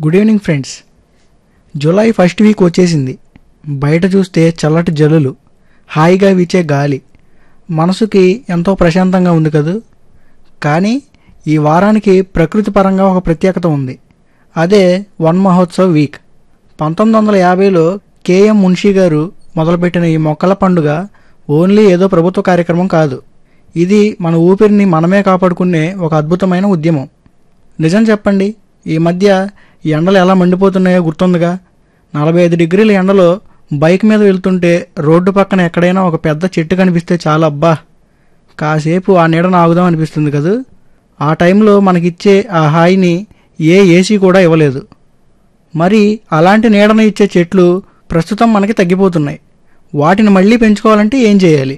good evening friends July first week వచ్చేసింది బయట చూస్తే చల్లటి జల్లులు హాయిగా వీచే గాలి మనసుకి ఎంతో ప్రశాంతంగా ఉంది కదూ కానీ ఈ వారానికి ప్రకృతి పరంగా ఒక ప్రత్యేకత ఉంది అదే వన్ మహోత్సవ్ వీక్ పంతొమ్మిది వందల యాభైలో కేఎం మున్షి గారు మొదలుపెట్టిన ఈ మొక్కల పండుగ ఓన్లీ ఏదో ప్రభుత్వ కార్యక్రమం కాదు ఇది మన ఊపిరిని మనమే కాపాడుకునే ఒక అద్భుతమైన ఉద్యమం నిజం చెప్పండి ఈ మధ్య ఈ ఎండలు ఎలా మండిపోతున్నాయో గుర్తుందిగా నలభై ఐదు డిగ్రీల ఎండలో బైక్ మీద వెళ్తుంటే రోడ్డు పక్కన ఎక్కడైనా ఒక పెద్ద చెట్టు కనిపిస్తే చాలా అబ్బా కాసేపు ఆ నీడను ఆగుదాం అనిపిస్తుంది కదూ ఆ టైంలో మనకిచ్చే ఆ హాయిని ఏ ఏసీ కూడా ఇవ్వలేదు మరి అలాంటి నీడను ఇచ్చే చెట్లు ప్రస్తుతం మనకి తగ్గిపోతున్నాయి వాటిని మళ్ళీ పెంచుకోవాలంటే ఏం చేయాలి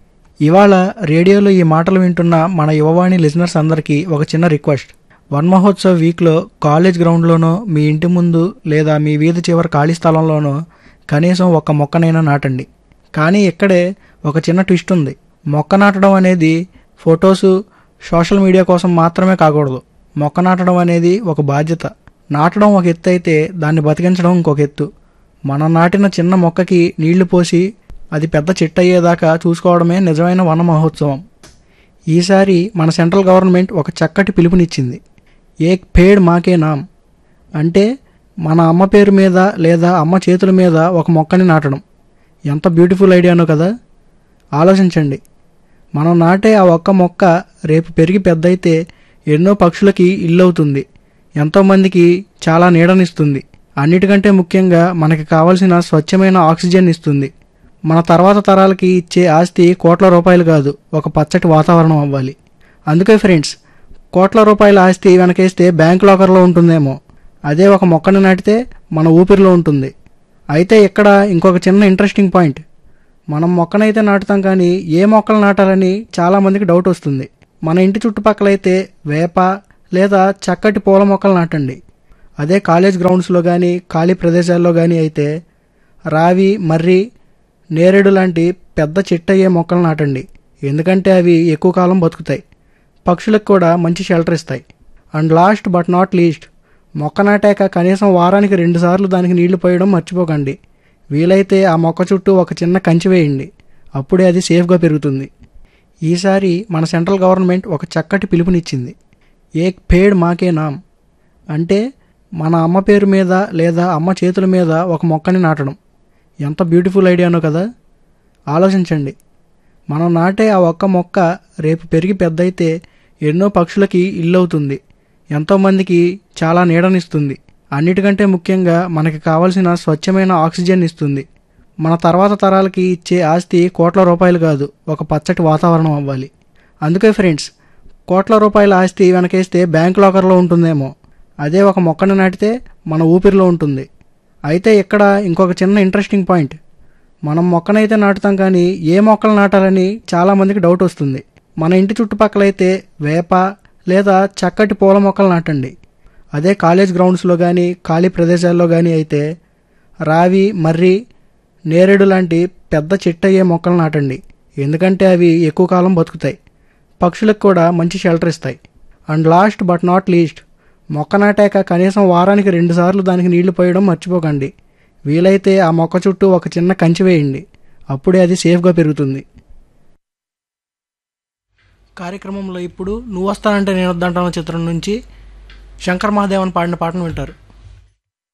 ఇవాళ రేడియోలో ఈ మాటలు వింటున్న మన యువవాణి లిజనర్స్ అందరికీ ఒక చిన్న రిక్వెస్ట్ వన్ మహోత్సవ్ వీక్లో కాలేజ్ గ్రౌండ్లోనో మీ ఇంటి ముందు లేదా మీ వీధి చివరి ఖాళీ స్థలంలోనో కనీసం ఒక మొక్కనైనా నాటండి కానీ ఇక్కడే ఒక చిన్న ట్విస్ట్ ఉంది మొక్క నాటడం అనేది ఫొటోసు సోషల్ మీడియా కోసం మాత్రమే కాకూడదు మొక్క నాటడం అనేది ఒక బాధ్యత నాటడం ఒక ఎత్తు అయితే దాన్ని బతికించడం ఇంకొక ఎత్తు మనం నాటిన చిన్న మొక్కకి నీళ్లు పోసి అది పెద్ద చెట్టు అయ్యేదాకా చూసుకోవడమే నిజమైన వన మహోత్సవం ఈసారి మన సెంట్రల్ గవర్నమెంట్ ఒక చక్కటి పిలుపునిచ్చింది ఏక్ పేడ్ మాకే నామ్ అంటే మన అమ్మ పేరు మీద లేదా అమ్మ చేతుల మీద ఒక మొక్కని నాటడం ఎంత బ్యూటిఫుల్ ఐడియానో కదా ఆలోచించండి మనం నాటే ఆ ఒక్క మొక్క రేపు పెరిగి పెద్దయితే ఎన్నో పక్షులకి ఇల్లు అవుతుంది ఎంతోమందికి చాలా నీడనిస్తుంది అన్నిటికంటే ముఖ్యంగా మనకి కావలసిన స్వచ్ఛమైన ఆక్సిజన్ ఇస్తుంది మన తర్వాత తరాలకి ఇచ్చే ఆస్తి కోట్ల రూపాయలు కాదు ఒక పచ్చటి వాతావరణం అవ్వాలి అందుకే ఫ్రెండ్స్ కోట్ల రూపాయల ఆస్తి వెనకేస్తే బ్యాంక్ లాకర్లో ఉంటుందేమో అదే ఒక మొక్కను నాటితే మన ఊపిరిలో ఉంటుంది అయితే ఇక్కడ ఇంకొక చిన్న ఇంట్రెస్టింగ్ పాయింట్ మనం మొక్కనైతే నాటుతాం కానీ ఏ మొక్కలు నాటాలని చాలామందికి డౌట్ వస్తుంది మన ఇంటి చుట్టుపక్కలైతే వేప లేదా చక్కటి పూల మొక్కలు నాటండి అదే కాలేజ్ గ్రౌండ్స్లో కానీ ఖాళీ ప్రదేశాల్లో కానీ అయితే రావి మర్రి నేరేడు లాంటి పెద్ద చెట్టు అయ్యే మొక్కలు నాటండి ఎందుకంటే అవి ఎక్కువ కాలం బతుకుతాయి పక్షులకు కూడా మంచి షెల్టర్ ఇస్తాయి and last but not least మొక్క నాటాక కనీసం వారానికి రెండుసార్లు దానికి నీళ్లు పోయడం మర్చిపోకండి వీలైతే ఆ మొక్క చుట్టూ ఒక చిన్న కంచి వేయండి అప్పుడే అది సేఫ్గా పెరుగుతుంది ఈసారి మన సెంట్రల్ గవర్నమెంట్ ఒక చక్కటి పిలుపునిచ్చింది ఏక్ పేడ్ మాకే నామ్ అంటే మన అమ్మ పేరు మీద లేదా అమ్మ చేతుల మీద ఒక మొక్కని నాటడం ఎంత బ్యూటిఫుల్ ఐడియానో కదా ఆలోచించండి మనం నాటే ఆ ఒక్క మొక్క రేపు పెరిగి పెద్దయితే ఎన్నో పక్షులకి ఇల్లు అవుతుంది ఎంతోమందికి చాలా నీడనిస్తుంది అన్నిటికంటే ముఖ్యంగా మనకి కావలసిన స్వచ్ఛమైన ఆక్సిజన్ ఇస్తుంది మన తర్వాత తరాలకి ఇచ్చే ఆస్తి కోట్ల రూపాయలు కాదు ఒక పచ్చటి వాతావరణం అవ్వాలి అందుకే ఫ్రెండ్స్ కోట్ల రూపాయల ఆస్తి వెనకేస్తే బ్యాంక్ లాకర్లో ఉంటుందేమో అదే ఒక మొక్కను నాటితే మన ఊపిరిలో ఉంటుంది అయితే ఇక్కడ ఇంకొక చిన్న ఇంట్రెస్టింగ్ పాయింట్ మనం మొక్కనైతే నాటుతాం కానీ ఏ మొక్కలు నాటాలని చాలామందికి డౌట్ వస్తుంది మన ఇంటి చుట్టుపక్కలైతే వేప లేదా చక్కటి పూల మొక్కలు నాటండి అదే కాలేజ్ గ్రౌండ్స్లో కానీ ఖాళీ ప్రదేశాల్లో కానీ అయితే రావి మర్రి నేరేడు లాంటి పెద్ద చెట్టు అయ్యే మొక్కలు నాటండి ఎందుకంటే అవి ఎక్కువ కాలం బతుకుతాయి పక్షులకు కూడా మంచి షెల్టర్ ఇస్తాయి and last but not least మొక్క నాటాక కనీసం వారానికి రెండుసార్లు దానికి నీళ్లు పోయడం మర్చిపోకండి వీలైతే ఆ మొక్క చుట్టూ ఒక చిన్న కంచి వేయండి అప్పుడే అది సేఫ్గా పెరుగుతుంది కార్యక్రమంలో ఇప్పుడు నువ్వు వస్తానంటే నేను వద్దంటాను చిత్రం నుంచి శంకర్ మహాదేవన్ పాడిన పాటను వింటారు